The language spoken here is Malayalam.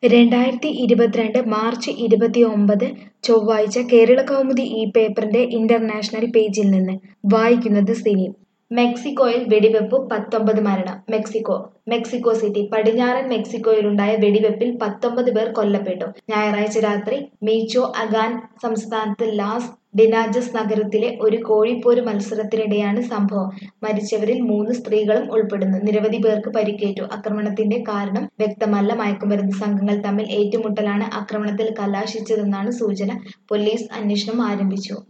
രണ്ടായിരത്തി ഇരുപത്തിരണ്ട് മാർച്ച് ഇരുപത്തിയൊമ്പത് ചൊവ്വാഴ്ച കേരളകൗമുദി ഈ പേപ്പറിന്റെ ഇന്റർനാഷണൽ പേജിൽ നിന്ന് വായിക്കുന്നത് സിനി മെക്സിക്കോയിൽ വെടിവെപ്പ് പത്തൊമ്പത് മരണം മെക്സിക്കോ മെക്സിക്കോ സിറ്റി പടിഞ്ഞാറൻ മെക്സിക്കോയിലുണ്ടായ വെടിവെപ്പിൽ പത്തൊമ്പത് പേർ കൊല്ലപ്പെട്ടു ഞായറാഴ്ച രാത്രി മീച്ചോ അഗാൻ സംസ്ഥാനത്ത് ലാസ് ഡിനാജസ് നഗരത്തിലെ ഒരു കോഴിപ്പോര് മത്സരത്തിനിടെയാണ് സംഭവം മരിച്ചവരിൽ മൂന്ന് സ്ത്രീകളും ഉൾപ്പെടുന്നു നിരവധി പേർക്ക് പരിക്കേറ്റു ആക്രമണത്തിന്റെ കാരണം വ്യക്തമല്ല മയക്കുമരുന്ന് സംഘങ്ങൾ തമ്മിൽ ഏറ്റുമുട്ടലാണ് ആക്രമണത്തിൽ കലാശിച്ചതെന്നാണ് സൂചന പോലീസ് അന്വേഷണം ആരംഭിച്ചു